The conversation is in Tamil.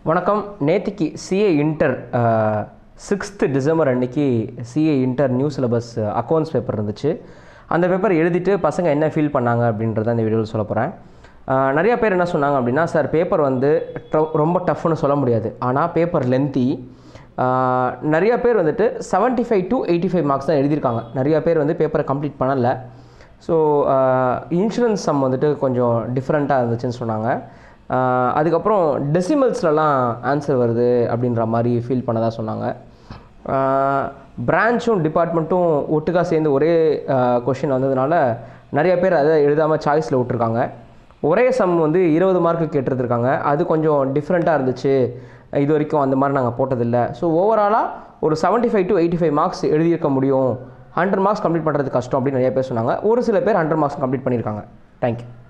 வணக்கம் நேத்திக்கு சிஏ இன்டர் சிக்ஸ்த்து டிசம்பர் அன்னைக்கு CA inter new syllabus accounts paper இருந்துச்சு அந்த பேப்பர் எழுதிட்டு பசங்க என்ன ஃபீல் பண்ணாங்க அப்படின்றத இந்த வீடியோவில் சொல்ல போகிறேன் நிறைய பேர் என்ன சொன்னாங்க அப்படின்னா சார் பேப்பர் வந்து ட- ரொம்ப டஃப்னு சொல்ல முடியாது ஆனால் பேப்பர் லென்த்தி நிறைய பேர் வந்துட்டு 75 five to eighty five marks தான் எழுதியிருக்காங்க நிறைய பேர் வந்து பேப்பரை கம்ப்ளீட் பண்ணலை ஸோ இன்சூரன்ஸ் சம் வந்துட்டு கொஞ்சம் டிஃப்ரெண்ட்டாக இருந்துச்சுன்னு சொன்னாங்க ஆஹ் அதுக்கப்புறம் டெசிமல்ஸ்லலாம் ஆன்சர் வருது அப்படின்ற மாதிரி ஃபீல் பண்ணதா சொன்னாங்க பிரான்ச்சும் டிபார்ட்மெண்ட்டும் ஒட்டுக்கா சேர்ந்து ஒரே கொஷின் வந்ததுனால நிறைய பேர் அதை எழுதாமல் சாய்ஸில் விட்ருக்காங்க ஒரே சம் வந்து இருபது மார்க்கு கேட்டிருந்துருக்காங்க அது கொஞ்சம் டிஃப்ரெண்ட்டாக இருந்துச்சு இது வரைக்கும் அந்த மாதிரி நாங்கள் போட்டதில்லை ஸோ ஓவராலாக ஒரு 75 five to eighty five marks எழுதியிருக்க முடியும் ஹண்ட்ரட் மார்க்ஸ் கம்ப்ளீட் பண்ணுறது கஷ்டம் அப்படின்னு நிறைய பேர் சொன்னாங்க ஒரு சில பேர் ஹண்ட்ரட் மார்க்ஸ் கம்ப்ளீட் பண்ணியிருக்காங்க தேங்க்யூ